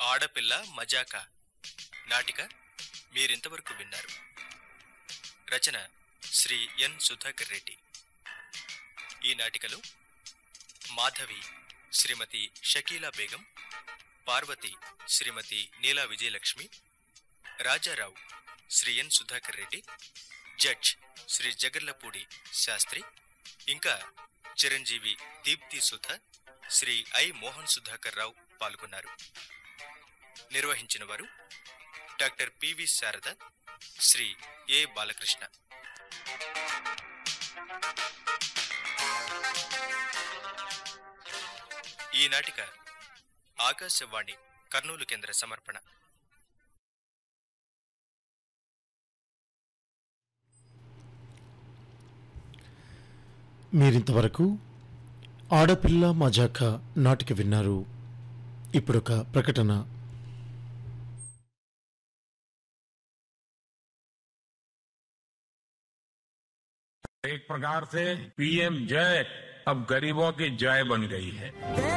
ఆడపిల్ల మజాక నాటిక మీరింతవరకు విన్నారు రచన శ్రీ ఎన్ సుధాకర్ రెడ్డి ఈ నాటికలో మాధవి శ్రీమతి షకీలా బేగం పార్వతి శ్రీమతి నీలా విజయలక్ష్మి రాజారావు శ్రీ ఎన్ సుధాకర్ రెడ్డి జడ్జ్ శ్రీ జగర్లపూడి శాస్త్రి ఇంకా చిరంజీవి దీప్తి సుధ శ్రీ ఐ మోహన్ సుధాకర్ రావు పాల్గొన్నారు నిర్వహించిన వారు doctor PV Sharada Shri A Balakrishna ఈ నాటిక ఆకాశవాణి కర్నూలు కేంద్ర సమర్పణ మీరింతవరకు ఆడపిల్ల మజాక నాటిక విన్నారు ఇప్పుడొక ప్రకటన एक प्रकार से पीएम जय अब गरीबों की जय बन गई है